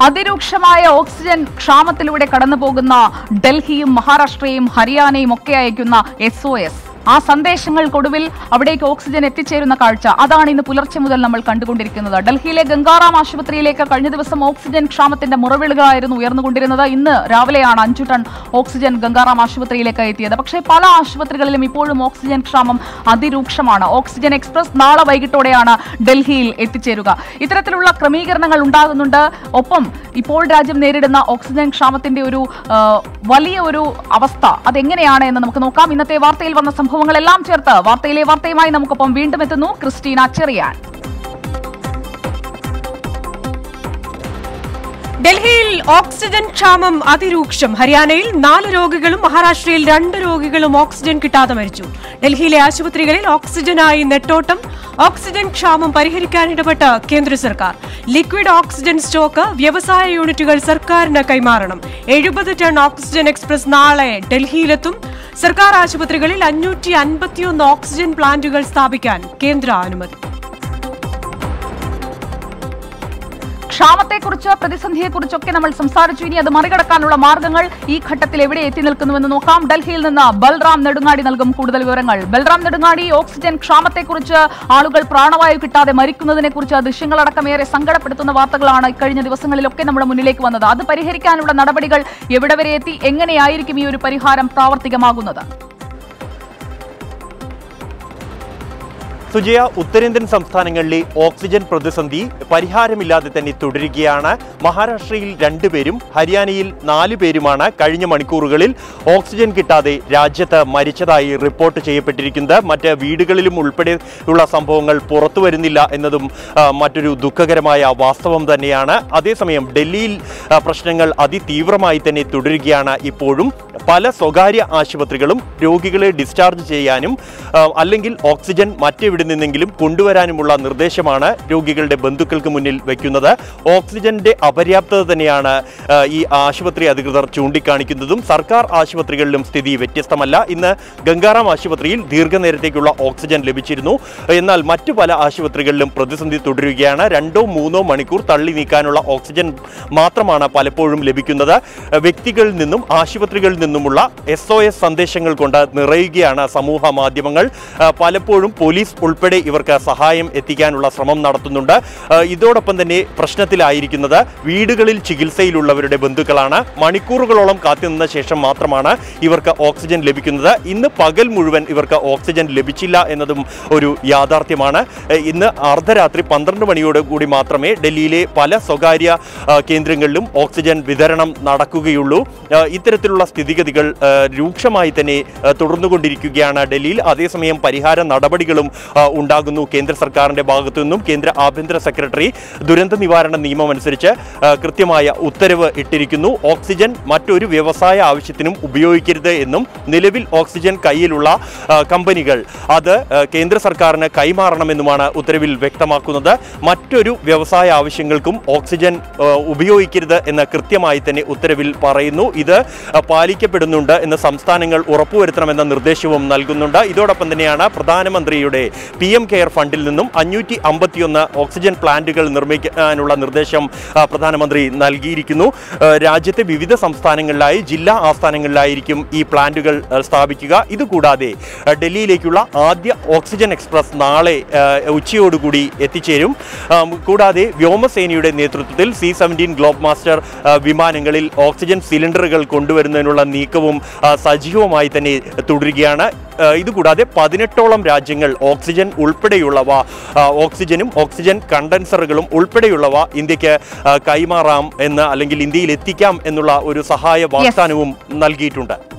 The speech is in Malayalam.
അതിരൂക്ഷമായ ഓക്സിജൻ ക്ഷാമത്തിലൂടെ കടന്നു പോകുന്ന ഡൽഹിയും മഹാരാഷ്ട്രയും ഹരിയാനയും ഒക്കെ അയക്കുന്ന എസ് ഒ എസ് ആ സന്ദേശങ്ങൾക്കൊടുവിൽ അവിടേക്ക് ഓക്സിജൻ എത്തിച്ചേരുന്ന കാഴ്ച അതാണ് ഇന്ന് പുലർച്ചെ മുതൽ നമ്മൾ കണ്ടുകൊണ്ടിരിക്കുന്നത് ഡൽഹിയിലെ ഗംഗാറാം ആശുപത്രിയിലേക്ക് കഴിഞ്ഞ ദിവസം ഓക്സിജൻ ക്ഷാമത്തിന്റെ മുറവിളുകളായിരുന്നു ഉയർന്നുകൊണ്ടിരുന്നത് ഇന്ന് രാവിലെയാണ് അഞ്ചു ടൺ ഓക്സിജൻ ഗംഗാറാം ആശുപത്രിയിലേക്ക് എത്തിയത് പക്ഷേ പല ആശുപത്രികളിലും ഇപ്പോഴും ഓക്സിജൻ ക്ഷാമം അതിരൂക്ഷമാണ് ഓക്സിജൻ എക്സ്പ്രസ് നാളെ വൈകിട്ടോടെയാണ് ഡൽഹിയിൽ എത്തിച്ചേരുക ഇത്തരത്തിലുള്ള ക്രമീകരണങ്ങൾ ഉണ്ടാകുന്നുണ്ട് ഒപ്പം ഇപ്പോൾ രാജ്യം നേരിടുന്ന ഓക്സിജൻ ക്ഷാമത്തിന്റെ ഒരു ആ, വലിയ ഒരു അവസ്ഥ അതെങ്ങനെയാണ് എന്ന് നമുക്ക് നോക്കാം ഇന്നത്തെ വാർത്തയിൽ വന്ന സംഭവങ്ങളെല്ലാം ചേർത്ത് വാർത്തയിലെ വാർത്തയുമായി നമുക്കൊപ്പം വീണ്ടും എത്തുന്നു ക്രിസ്റ്റീന ചെറിയാൻ ഡൽഹിയിൽ ഓക്സിജൻ ക്ഷാമം അതിരൂക്ഷം ഹരിയാനയിൽ നാല് രോഗികളും മഹാരാഷ്ട്രയിൽ രണ്ട് രോഗികളും ഓക്സിജൻ കിട്ടാതെ മരിച്ചു ഡൽഹിയിലെ ആശുപത്രികളിൽ ഓക്സിജനായി നെട്ടോട്ടം ഓക്സിജൻ ക്ഷാമം പരിഹരിക്കാൻ ഇടപെട്ട കേന്ദ്ര സർക്കാർ ലിക്വിഡ് ഓക്സിജൻ സ്റ്റോക്ക് വ്യവസായ യൂണിറ്റുകൾ സർക്കാരിന് കൈമാറണം എഴുപത് ടൺ ഓക്സിജൻ എക്സ്പ്രസ് നാളെ ഡൽഹിയിലെത്തും സർക്കാർ ആശുപത്രികളിൽ അഞ്ഞൂറ്റി അൻപത്തിയൊന്ന് ഓക്സിജൻ പ്ലാന്റുകൾ സ്ഥാപിക്കാൻ കേന്ദ്ര അനുമതി ക്ഷാമത്തെക്കുറിച്ച് പ്രതിസന്ധിയെക്കുറിച്ചൊക്കെ നമ്മൾ സംസാരിച്ചു ഇനി അത് മറികടക്കാനുള്ള മാർഗങ്ങൾ ഈ ഘട്ടത്തിൽ എവിടെ എത്തി നിൽക്കുന്നുവെന്ന് നോക്കാം ഡൽഹിയിൽ നിന്ന് ബൽറാം നെടുങ്ങാടി നൽകും കൂടുതൽ വിവരങ്ങൾ ബൽറാം നെടുങ്ങാടി ഓക്സിജൻ ക്ഷാമത്തെക്കുറിച്ച് ആളുകൾ പ്രാണവായു കിട്ടാതെ മരിക്കുന്നതിനെക്കുറിച്ച് ദൃശ്യങ്ങളടക്കം ഏറെ സങ്കടപ്പെടുത്തുന്ന വാർത്തകളാണ് കഴിഞ്ഞ ദിവസങ്ങളിലൊക്കെ നമ്മുടെ മുന്നിലേക്ക് വന്നത് അത് പരിഹരിക്കാനുള്ള നടപടികൾ എവിടെ വരെ എത്തി എങ്ങനെയായിരിക്കും ഈ ഒരു പരിഹാരം പ്രാവർത്തികമാകുന്നത് സുജയ ഉത്തരേന്ത്യൻ സംസ്ഥാനങ്ങളിലെ ഓക്സിജൻ പ്രതിസന്ധി പരിഹാരമില്ലാതെ തന്നെ തുടരുകയാണ് മഹാരാഷ്ട്രയിൽ രണ്ടുപേരും ഹരിയാനയിൽ നാല് പേരുമാണ് കഴിഞ്ഞ മണിക്കൂറുകളിൽ ഓക്സിജൻ കിട്ടാതെ രാജ്യത്ത് മരിച്ചതായി റിപ്പോർട്ട് ചെയ്യപ്പെട്ടിരിക്കുന്നത് മറ്റ് വീടുകളിലും ഉൾപ്പെടെയുള്ള സംഭവങ്ങൾ പുറത്തു വരുന്നില്ല എന്നതും ആ, മറ്റൊരു ദുഃഖകരമായ വാസ്തവം തന്നെയാണ് അതേസമയം ഡൽഹിയിൽ ആ, പ്രശ്നങ്ങൾ അതിതീവ്രമായി തന്നെ തുടരുകയാണ് ഇപ്പോഴും പല സ്വകാര്യ ആശുപത്രികളും രോഗികളെ ഡിസ്ചാർജ് ചെയ്യാനും ആ, അല്ലെങ്കിൽ ഓക്സിജൻ മറ്റെവിടെ നിന്നെങ്കിലും കൊണ്ടുവരാനുമുള്ള നിർദ്ദേശമാണ് രോഗികളുടെ ബന്ധുക്കൾക്ക് മുന്നിൽ വയ്ക്കുന്നത് ഓക്സിജന്റെ അപര്യാപ്തത തന്നെയാണ് ആ, ഈ ആശുപത്രി അധികൃതർ ചൂണ്ടിക്കാണിക്കുന്നതും സർക്കാർ ആശുപത്രികളിലും സ്ഥിതി വ്യത്യസ്തമല്ല ഇന്ന് ഗംഗാറാം ആശുപത്രിയിൽ ദീർഘനേരത്തേക്കുള്ള ഓക്സിജൻ ലഭിച്ചിരുന്നു എന്നാൽ മറ്റു പല ആശുപത്രികളിലും പ്രതിസന്ധി തുടരുകയാണ് രണ്ടോ മൂന്നോ മണിക്കൂർ തള്ളി നീക്കാനുള്ള ഓക്സിജൻ മാത്രമാണ് പലപ്പോഴും ലഭിക്കുന്നത് വ്യക്തികളിൽ നിന്നും ആശുപത്രികളിൽ നിന്നുമുള്ള എസ് ഒ എസ് സന്ദേശങ്ങൾ കൊണ്ട് നിറയുകയാണ് സമൂഹ മാധ്യമങ്ങൾ ആ, പലപ്പോഴും പോലീസ് ഉൾപ്പെടെ ഇവർക്ക് സഹായം എത്തിക്കാനുള്ള ശ്രമം നടത്തുന്നുണ്ട് ആ, ഇതോടൊപ്പം തന്നെ പ്രശ്നത്തിലായിരിക്കുന്നത് വീടുകളിൽ ചികിത്സയിലുള്ളവരുടെ ബന്ധുക്കളാണ് മണിക്കൂറുകളോളം കാത്തുനിന്ന ശേഷം മാത്രമാണ് ഇവർക്ക് ഓക്സിജൻ ലഭിക്കുന്നത് ഇന്ന് പകൽ മുഴുവൻ ഇവർക്ക് ഓക്സിജൻ ലഭിച്ചില്ല എന്നതും ഒരു യാഥാർത്ഥ്യമാണ് ഏ, ഇന്ന് അർദ്ധരാത്രി പന്ത്രണ്ട് മണിയോട് കൂടി മാത്രമേ ഡൽഹിയിലെ പല സ്വകാര്യ ആ, കേന്ദ്രങ്ങളിലും ഓക്സിജൻ വിതരണം നടക്കുകയുള്ളൂ ആ, ഇത്തരത്തിലുള്ള സ്ഥിതിഗതികൾ ആ, രൂക്ഷമായി തന്നെ ആ, തുടർന്നുകൊണ്ടിരിക്കുകയാണ് ഡൽഹിയിൽ അതേസമയം പരിഹാര നടപടികളും ആ, ഉണ്ടാകുന്നു കേന്ദ്ര സർക്കാരിന്റെ ഭാഗത്തു നിന്നും കേന്ദ്ര ആഭ്യന്തര സെക്രട്ടറി ദുരന്ത നിവാരണ നിയമം അനുസരിച്ച് ആ, കൃത്യമായ ഉത്തരവ് ഇട്ടിരിക്കുന്നു ഓക്സിജൻ മറ്റൊരു വ്യവസായ ആവശ്യത്തിനും ഉപയോഗിക്കരുത് എന്നും നിലവിൽ ഓക്സിജൻ കയ്യിലുള്ള ആ, കമ്പനികൾ അത് ആ, കേന്ദ്ര സർക്കാരിന് കൈമാറണമെന്നുമാണ് ഉത്തരവിൽ വ്യക്തമാക്കുന്നത് മറ്റൊരു വ്യവസായ ആവശ്യങ്ങൾക്കും ഓക്സിജൻ ആ, ഉപയോഗിക്കരുത് എന്ന് കൃത്യമായി തന്നെ ഉത്തരവിൽ പറയുന്നു ഇത് ആ, പാലിക്കപ്പെടുന്നുണ്ട് എന്ന് സംസ്ഥാനങ്ങൾ ഉറപ്പുവരുത്തണമെന്ന നിർദ്ദേശവും നൽകുന്നുണ്ട് ഇതോടൊപ്പം തന്നെയാണ് പ്രധാനമന്ത്രിയുടെ പി എം കെയർ ഫണ്ടിൽ നിന്നും അഞ്ഞൂറ്റി അമ്പത്തിയൊന്ന് ഓക്സിജൻ പ്ലാന്റുകൾ നിർമ്മിക്കാനുള്ള നിർദ്ദേശം ആ, പ്രധാനമന്ത്രി നൽകിയിരിക്കുന്നു ആ, രാജ്യത്തെ വിവിധ സംസ്ഥാനങ്ങളിലായി ജില്ലാ ആസ്ഥാനങ്ങളിലായിരിക്കും ഈ പ്ലാന്റുകൾ ആ, സ്ഥാപിക്കുക ഇതുകൂടാതെ ആ, ഡൽഹിയിലേക്കുള്ള ആദ്യ ഓക്സിജൻ എക്സ്പ്രസ് നാളെ ആ, ഉച്ചയോടുകൂടി എത്തിച്ചേരും ആ, കൂടാതെ വ്യോമസേനയുടെ നേതൃത്വത്തിൽ സി സെവൻറ്റീൻ ഗ്ലോബ് മാസ്റ്റർ ആ, വിമാനങ്ങളിൽ ഓക്സിജൻ സിലിണ്ടറുകൾ കൊണ്ടുവരുന്നതിനുള്ള നീക്കവും ആ, സജീവമായി തന്നെ തുടരുകയാണ് ആ, ഇതുകൂടാതെ പതിനെട്ടോളം രാജ്യങ്ങൾ ഓക്സിജൻ ഉൾപ്പെടെയുള്ളവ ആ, ഓക്സിജനും ഓക്സിജൻ കണ്ടൻസറുകളും ഉൾപ്പെടെയുള്ളവ ഇന്ത്യക്ക് ആ, കൈമാറാം എന്ന് അല്ലെങ്കിൽ ഇന്ത്യയിൽ എത്തിക്കാം എന്നുള്ള ഒരു സഹായ വാഗ്ദാനവും നൽകിയിട്ടുണ്ട്